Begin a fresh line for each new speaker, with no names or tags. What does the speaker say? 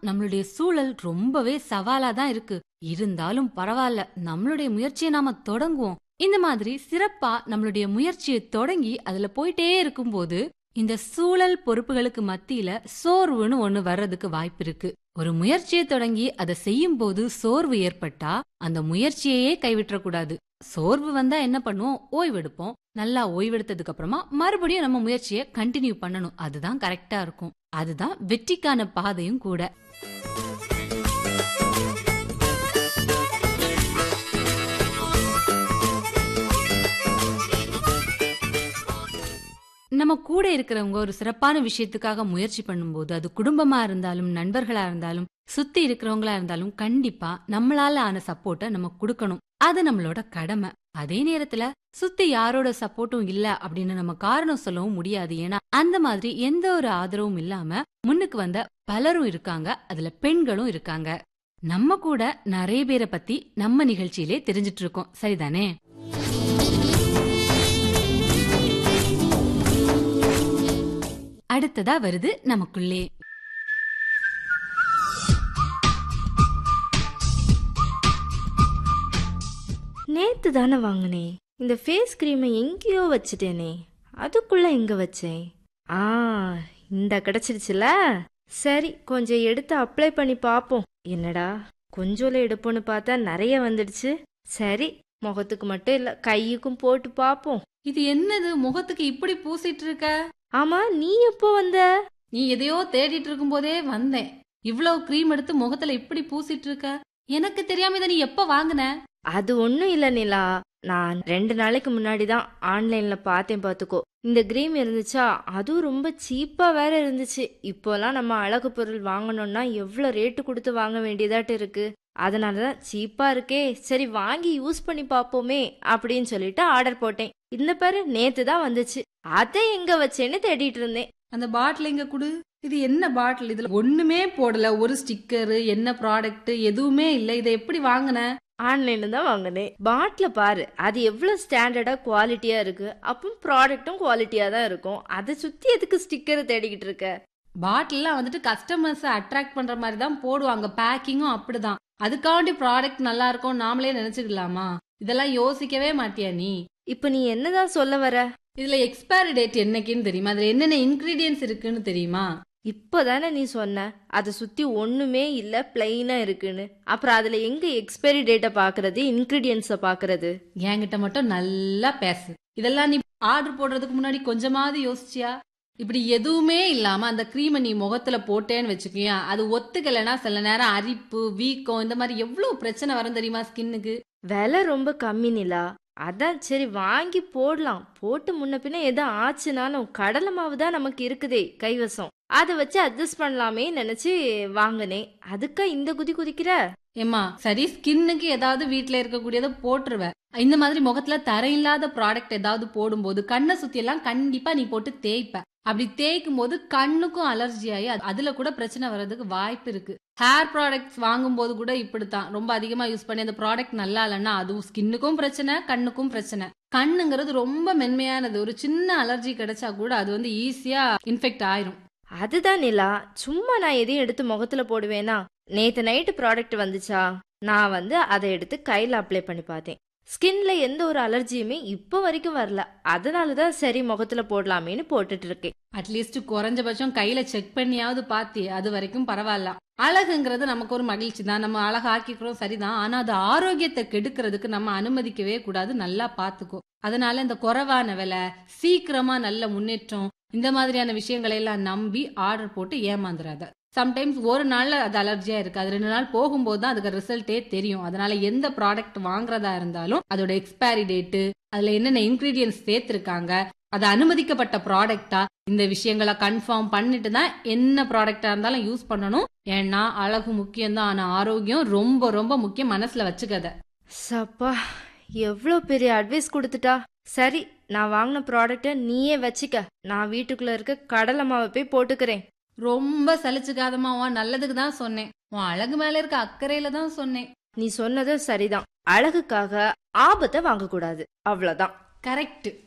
நம்மளுடைய சூழல் ரொம்பவே சவாலா தான் இருக்கு இருந்தாலும் பரவாயில்ல நம்மளுடைய முயற்சியை நாம தொடங்குவோம் இந்த மாதிரி சிறப்பா நம்மளுடைய முயற்சியை தொடங்கி அதுல போயிட்டே இருக்கும்போது இந்த சூழல் பொறுப்புகளுக்கு மத்தியில சோர்வுன்னு ஒண்ணு வர்றதுக்கு வாய்ப்பு இருக்கு ஒரு முயற்சியை தொடங்கி அதை செய்யும் போது சோர்வு ஏற்பட்டா அந்த முயற்சியையே கைவிட்டக்கூடாது சோர்வு வந்தா என்ன பண்ணுவோம் ஓய்வெடுப்போம் நல்லா ஓய்வெடுத்ததுக்கு அப்புறமா மறுபடியும் நம்ம முயற்சியை கண்டினியூ பண்ணணும் அதுதான் கரெக்டா இருக்கும் அதுதான் வெற்றிக்கான பாதையும் கூட நம்ம கூட இருக்கிறவங்க ஒரு சிறப்பான விஷயத்துக்காக முயற்சி பண்ணும்போது அது குடும்பமா இருந்தாலும் நண்பர்களா இருந்தாலும் சுத்தி இருக்கிறவங்களா இருந்தாலும் கண்டிப்பா நம்மளால ஆன சப்போர்ட்டை நம்ம கொடுக்கணும் அது நம்மளோட கடமை அதே நேரத்துல சுத்தி யாரோட சப்போர்ட்டும் இல்ல அப்படின்னு நம்ம காரணம் சொல்லவும் முடியாது ஏன்னா அந்த மாதிரி எந்த ஒரு ஆதரவும் இல்லாம முன்னுக்கு வந்த பலரும் இருக்காங்க அதுல பெண்களும் இருக்காங்க நம்ம கூட நிறைய பேரை பத்தி நம்ம நிகழ்ச்சியிலே தெரிஞ்சிட்டு இருக்கோம் சரிதானே அடுத்ததா வருது நமக்குள்ளே
நேத்து தானே வாங்கினேன் இந்த ஃபேஸ் கிரீமை எங்கேயோ வச்சுட்டேனே அதுக்குள்ள எங்க வச்சேன் ஆ இந்த கிடைச்சிருச்சுல சரி கொஞ்சம் எடுத்து அப்ளை பண்ணி பார்ப்போம் என்னடா கொஞ்சோல எடுப்போன்னு பார்த்தா நிறைய வந்துடுச்சு சரி முகத்துக்கு மட்டும் இல்ல கையுக்கும் போட்டு பார்ப்போம்
இது என்னது முகத்துக்கு இப்படி பூசிட்டு இருக்க
ஆமா நீ எப்போ வந்த
நீ எதையோ தேடிட்டு இருக்கும் போதே வந்தேன் இவ்வளவு க்ரீம் எடுத்து முகத்துல இப்படி பூசிட்டு இருக்க எனக்கு தெரியாம இதை நீ எப்ப வாங்குன
அது ஒன்றும் இல்லை நிலா நான் ரெண்டு நாளைக்கு முன்னாடி தான் ஆன்லைன்ல பார்த்தேன் பார்த்துக்கோ இந்த கிரீம் இருந்துச்சா அதுவும் ரொம்ப சீப்பா வேற இருந்துச்சு இப்போலாம் நம்ம அழகு பொருள் வாங்கணும்னா எவ்வளோ ரேட்டு கொடுத்து வாங்க வேண்டியதாட்டு இருக்கு அதனால தான் சீப்பா இருக்கே சரி வாங்கி யூஸ் பண்ணி பார்ப்போமே அப்படின்னு சொல்லிட்டு ஆர்டர் போட்டேன் இந்த பாரு நேத்து தான் வந்துச்சு அதை எங்க வச்சேன்னு தேடிட்டு இருந்தேன்
அந்த பாட்டில் எங்க குடு இது என்ன பாட்டில் இதுல ஒண்ணுமே போடல ஒரு ஸ்டிக்கர் என்ன ப்ராடக்ட் எதுவுமே இல்ல இதை எப்படி வாங்குன
ஆன்லைன்ல தான் வாங்கினேன் பாட்டில பாரு அது எவ்வளவு ஸ்டாண்டர்டா குவாலிட்டியா இருக்கு அப்போ ப்ராடக்ட்டும் குவாலிட்டியா தான் இருக்கும் அதை சுத்தி எதுக்கு ஸ்டிக்கர் தேடிக்கிட்டு இருக்க
பாட்டில்லாம் வந்துட்டு கஸ்டமர்ஸ் அட்ராக்ட் பண்ற மாதிரி தான் போடுவாங்க பேக்கிங்கும் அப்படிதான் அதுக்காண்டி ப்ராடக்ட் நல்லா இருக்கும் நாமளே நினைச்சுக்கலாமா இதெல்லாம் யோசிக்கவே மாட்டியா நீ
இப்போ நீ என்னதான் சொல்ல வர
இதுல எக்ஸ்பைரி டேட் என்னைக்குன்னு தெரியுமா அதுல என்னென்ன இன்கிரீடியன்ஸ் இருக்குன்னு தெரியுமா
இப்போதானே நீ சொன்ன அதை சுத்தி ஒண்ணுமே இல்ல பிளைனா இருக்குன்னு அப்புறம் அதுல எங்க எக்ஸ்பைரி டேட்டை பாக்குறது இன்கிரீடியன்ஸை பாக்குறது
என்கிட்ட மட்டும் நல்லா பேசு இதெல்லாம் நீ ஆர்டர் போடுறதுக்கு முன்னாடி கொஞ்சமாவது யோசிச்சியா இப்படி எதுவுமே இல்லாம அந்த க்ரீமை நீ முகத்துல போட்டேன்னு வச்சுக்கியா அது ஒத்துக்கலைன்னா சில நேரம் அரிப்பு வீக்கம் இந்த மாதிரி எவ்வளவு பிரச்சனை வரும் தெரியுமா ஸ்கின்னுக்கு
விலை ரொம்ப கம்மி நிலா அதான் சரி வாங்கி போடலாம் போட்டு முன்ன பின்ன எதுவும் ஆச்சுனாலும் கடலை மாவு தான் நமக்கு இருக்குதே கைவசம் அதை வச்சு அட்ஜஸ்ட் பண்ணலாமே நினைச்சு வாங்கினேன் அதுக்கா இந்த குதி குதிக்கிற
ஏம்மா சரி ஸ்கின்னுக்கு ஏதாவது வீட்ல இருக்கக்கூடியதை போட்டுருவ இந்த மாதிரி முகத்துல தரையில்லாத ப்ராடக்ட் ஏதாவது போடும்போது கண்ணை சுத்தி எல்லாம் கண்டிப்பா நீ போட்டு தேய்ப்ப அப்படி தேய்க்கும் போது கண்ணுக்கும் அலர்ஜி ஆகி அது- அதுல கூட பிரச்சனை வர்றதுக்கு வாய்ப்பு இருக்கு ஹேர் ப்ராடக்ட்ஸ் வாங்கும்போது கூட இப்படித்தான் ரொம்ப அதிகமா யூஸ் பண்ணி அந்த ப்ராடக்ட் நல்லா இல்லைன்னா அதுவும் ஸ்கின்னுக்கும் பிரச்சனை கண்ணுக்கும் பிரச்சனை கண்ணுங்கிறது ரொம்ப மென்மையானது ஒரு சின்ன அலர்ஜி கிடைச்சா கூட அது வந்து ஈஸியா இன்ஃபெக்ட் ஆயிரும்
அதுதான் நிலா சும்மா நான் எதையும் எடுத்து முகத்துல போடுவேனா நேத்து நைட்டு ப்ராடக்ட் வந்துச்சா நான் வந்து அதை எடுத்து கையில அப்ளை பண்ணி பார்த்தேன் ஸ்கின்ல எந்த ஒரு அலர்ஜியுமே இப்போ வரைக்கும் வரல அதனால தான் சரி முகத்துல போடலாமேன்னு போட்டுட்டு இருக்கேன்
அட்லீஸ்ட் குறைஞ்சபட்சம் கையில செக் பண்ணியாவது பாத்தி அது வரைக்கும் பரவாயில்ல அழகுங்கிறது நமக்கு ஒரு மகிழ்ச்சி தான் நம்ம அழகாக்கிக்கிறோம் சரிதான் ஆனா அது ஆரோக்கியத்தை கெடுக்கிறதுக்கு நம்ம அனுமதிக்கவே கூடாது நல்லா பாத்துக்கோ அதனால இந்த குறைவான விலை சீக்கிரமா நல்ல முன்னேற்றம் இந்த மாதிரியான விஷயங்களை எல்லாம் நம்பி ஆர்டர் போட்டு ஏமாந்துடாத சம்டைம்ஸ் ஒரு நாள்ல அது அலர்ஜியா இருக்கு அது ரெண்டு நாள் போகும்போது தான் அதுக்கு ரிசல்ட்டே தெரியும் அதனால எந்த ப்ராடக்ட் வாங்குறதா இருந்தாலும் அதோட எக்ஸ்பைரி டேட்டு அதுல என்னென்ன இன்கிரீடியன்ஸ் சேர்த்திருக்காங்க அது அனுமதிக்கப்பட்ட ப்ராடக்டா இந்த விஷயங்களை கன்ஃபார்ம் பண்ணிட்டு தான் என்ன ப்ராடக்டா இருந்தாலும் யூஸ் பண்ணணும் ஏன்னா அழகு முக்கியம் தான் ஆனா ஆரோக்கியம் ரொம்ப ரொம்ப முக்கியம் மனசுல வச்சுக்கத
சப்பா எவ்வளோ பெரிய அட்வைஸ் கொடுத்துட்டா சரி நான் வாங்கின ப்ராடக்ட்டை நீயே வச்சுக்க நான் வீட்டுக்குள்ள இருக்க கடலை மாவை போய் போட்டுக்கிறேன்
ரொம்ப சலிச்சுக்காதமா உன் நல்லதுக்கு தான் சொன்னேன் உன் அழகு மேல இருக்க அக்கறையில தான் சொன்னேன்
நீ சொன்னது சரிதான் அழகுக்காக ஆபத்தை வாங்கக்கூடாது அவ்வளவுதான்
கரெக்ட்